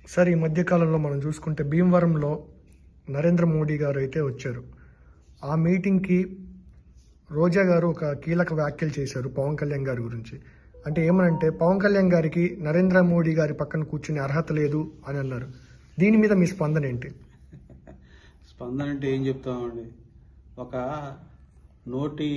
sir ఈ మధ్యకాలంలో మనం చూసుకుంటే భీమవరంలో నరేంద్ర మోడీ గారు అయితే వచ్చారు ఆ మీటింగ్కి రోజా గారు ఒక కీలక వ్యాఖ్యలు చేశారు పవన్ కళ్యాణ్ గారి గురించి అంటే ఏమనంటే పవన్ కళ్యాణ్ గారికి నరేంద్ర మోడీ గారి పక్కన కూర్చునే అర్హత లేదు అని అన్నారు దీని మీద మీ స్పందన ఏంటి స్పందన అంటే ఏం చెప్తామండి ఒక నోటి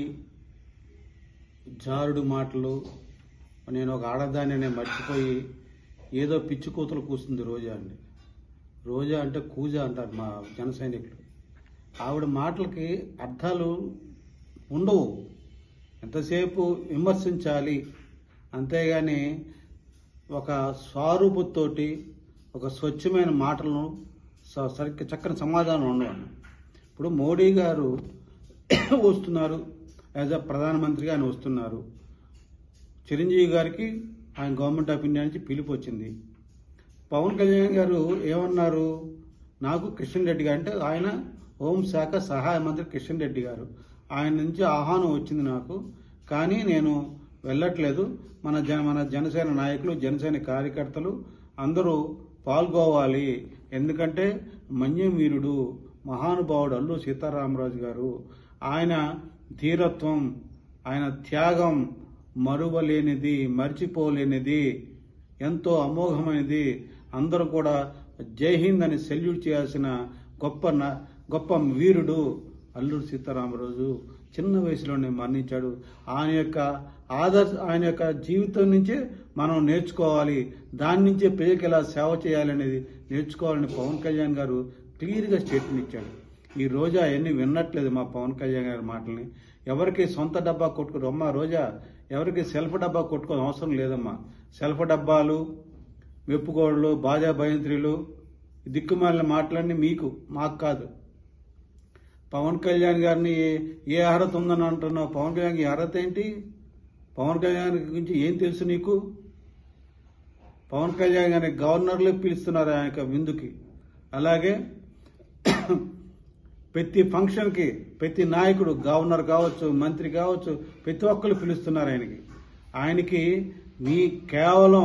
జారుడు మాటలు నేను ఒక ఆడదాన్ని నేను మర్చిపోయి ఏదో పిచ్చి కూతులు కూస్తుంది రోజా అండి రోజా అంటే కూజ అంటారు మా జన సైనికులు ఆవిడ మాటలకి అర్థాలు ఉండవు ఎంతసేపు విమర్శించాలి అంతేగాని ఒక స్వరూపతోటి ఒక స్వచ్ఛమైన మాటలను స- సరిగ్గా చక్కని సమాధానం ఉండవు ఇప్పుడు మోడీ గారు వస్తున్నారు యాజ్ అ ప్రధానమంత్రిగా ఆయన వస్తున్నారు చిరంజీవి గారికి ఆయన గవర్నమెంట్ ఆఫ్ ఇండియా నుంచి పిలుపు వచ్చింది పవన్ కళ్యాణ్ గారు ఏమన్నారు నాకు కిషన్ రెడ్డి గారు అంటే ఆయన హోంశాఖ సహాయ మంత్రి కిషన్ రెడ్డి గారు ఆయన నుంచి ఆహ్వానం వచ్చింది నాకు కానీ నేను వెళ్ళట్లేదు మన జన మన జనసేన నాయకులు జనసేన కార్యకర్తలు అందరూ పాల్గొవాలి ఎందుకంటే మన్యం వీరుడు మహానుభావుడు అల్లు సీతారామరాజు గారు ఆయన ధీరత్వం ఆయన త్యాగం మరువలేనిది మర్చిపోలేనిది ఎంతో అమోఘమైనది అందరూ కూడా జై హింద్ అని సెల్యూట్ చేయాల్సిన గొప్ప న- గొప్ప వీరుడు అల్లూరు సీతారామరాజు చిన్న వయసులోనే మరణించాడు ఆయన యొక్క ఆదర్శ ఆయన యొక్క జీవితం నుంచే మనం నేర్చుకోవాలి దాని నుంచే ప్రజలకు ఎలా సేవ చేయాలనేది నేర్చుకోవాలని పవన్ కళ్యాణ్ గారు క్లియర్గా స్టేట్మెంట్ ఇచ్చాడు ఈ రోజా అవన్నీ విన్నట్లేదు మా పవన్ కళ్యాణ్ గారి మాటల్ని ఎవరికి సొంత డబ్బా కొట్టుకోరు అమ్మా రోజా ఎవరికి సెల్ఫ్ డబ్బా కొట్టుకోని అవసరం లేదమ్మా సెల్ఫ్ డబ్బాలు మెప్పుకోళ్ళు బాజా భయంత్రులు దిక్కుమాలిన మాటలన్నీ మీకు మాకు కాదు పవన్ కళ్యాణ్ గారిని ఏ- ఏ అర్హత ఉందని అంటున్నావు పవన్ కళ్యాణ్ ఈ అర్హత ఏంటి పవన్ కళ్యాణ్ గురించి ఏం తెలుసు నీకు పవన్ కళ్యాణ్ గారిని గవర్నర్లు పిలుస్తున్నారు ఆయన యొక్క విందుకి అలాగే ప్రతి ఫంక్షన్కి ప్రతి నాయకుడు గవర్నర్ కావచ్చు మంత్రి కావచ్చు ప్రతి ఒక్కరు పిలుస్తున్నారు ఆయనకి ఆయనకి మీ కేవలం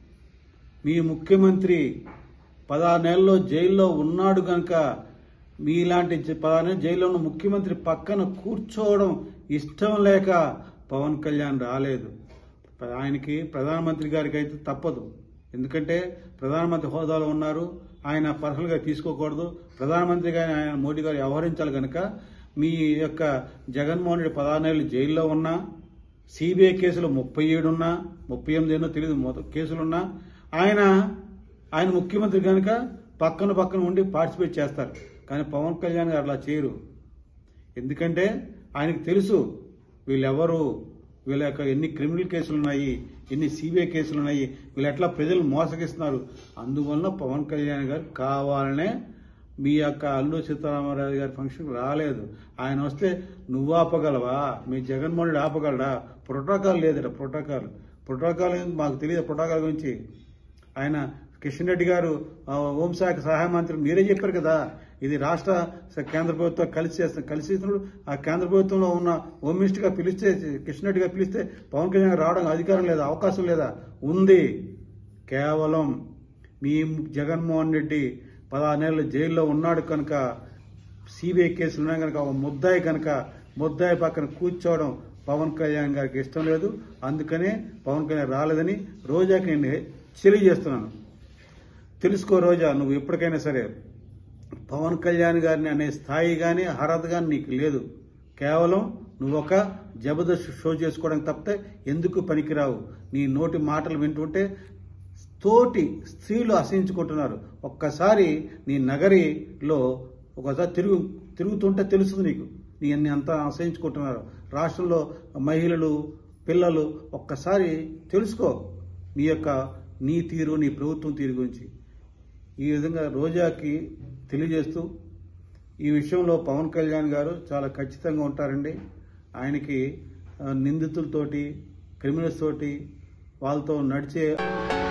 మీ ముఖ్యమంత్రి పదహారు నెలల్లో జైల్లో ఉన్నాడు గనక మీలాంటి జ- పదహారు నెలలు జైల్లో ఉన్న ముఖ్యమంత్రి పక్కన కూర్చోవడం ఇష్టం లేక పవన్ కళ్యాణ్ రాలేదు ఆయనకి ప్రధానమంత్రి గారికి అయితే తప్పదు ఎందుకంటే ప్రధానమంత్రి హోదాలో ఉన్నారు ఆయన పర్సనల్గా తీసుకోకూడదు ప్రధానమంత్రిగా ఆయన మోడీ గారు వ్యవహరించాలి కనుక మీ యొక్క జగన్మోహన్ రెడ్డి పదహారు నెలలు జైల్లో ఉన్నా సిబిఐ కేసులు ముప్పై ఏడు ఉన్నా ముప్పై ఎనిమిది ఎన్నో తెలియదు మొత్తం కేసులున్నా ఆయన ఆయన ముఖ్యమంత్రి కనుక పక్కన పక్కన ఉండి పార్టిసిపేట్ చేస్తారు కానీ పవన్ కళ్యాణ్ గారు అలా చేయరు ఎందుకంటే ఆయనకు తెలుసు వీళ్ళెవరు వీళ్ళ యొక్క ఎన్ని క్రిమినల్ కేసులు ఉన్నాయి ఎన్ని సిబిఐ కేసులు ఉన్నాయి వీళ్ళు ఎట్లా ప్రజలు మోసగిస్తున్నారు అందువలన పవన్ కళ్యాణ్ గారు కావాలనే మీ యొక్క అల్లు సీతారామరాజు గారి ఫంక్షన్ రాలేదు ఆయన వస్తే నువ్వు ఆపగలవా మీ జగన్మోహన్ రెడ్డి ఆపగలడా ప్రోటోకాల్ లేదట ప్రోటోకాల్ ప్రోటోకాల్ ఏంది మాకు తెలియదు ప్రోటోకాల్ గురించి ఆయన కిషన్ రెడ్డి గారు ఆ, హోంశాఖ సహాయ మంత్రి మీరే చెప్పారు కదా ఇది రాష్ట్ర స- కేంద్ర ప్రభుత్వం కలిసి చేస్తాం కలిసి చేసినప్పుడు ఆ కేంద్ర ప్రభుత్వంలో ఉన్న హోమ్ మినిస్టర్ గా పిలిస్తే కిషన్ రెడ్డి గారు పిలిస్తే పవన్ కళ్యాణ్ గారు రావడం అధికారం లేదా అవకాశం లేదా ఉంది కేవలం మీ జగన్మోహన్ రెడ్డి పదహారు నెలలు జైల్లో ఉన్నాడు కనుక సిబిఐ కేసులు ఉన్నాయి కనుక ఒక ముద్దాయి కనుక ముద్దాయి పక్కన కూర్చోవడం పవన్ కళ్యాణ్ గారికి ఇష్టం లేదు అందుకనే పవన్ కళ్యాణ్ రాలేదని రోజాకి నేను తెలియజేస్తున్నాను తెలుసుకో రోజా నువ్వు ఎప్పటికైనా సరే పవన్ కళ్యాణ్ గారిని అనే స్థాయి కానీ అర్హత కానీ నీకు లేదు కేవలం నువ్వు ఒక జబర్దస్త్ షో చేసుకోవడానికి తప్పితే ఎందుకు పనికిరావు నీ నోటి మాటలు వింటుంటే తోటి స్త్రీలు అసహించుకుంటున్నారు ఒక్కసారి నీ నగరిలో ఒకసారి తిరుగు తిరుగుతుంటే తెలుస్తుంది నీకు నీ అన్ని అంతా అసహించుకుంటున్నారు రాష్ట్రంలో మహిళలు పిల్లలు ఒక్కసారి తెలుసుకో నీ యొక్క నీ తీరు నీ ప్రభుత్వం తీరు గురించి ఈ విధంగా రోజాకి తెలియజేస్తూ ఈ విషయంలో పవన్ కళ్యాణ్ గారు చాలా ఖచ్చితంగా ఉంటారండి ఆయనకి ఆ, నిందితులతోటి క్రిమినల్స్ తోటి వాళ్ళతో నడిచే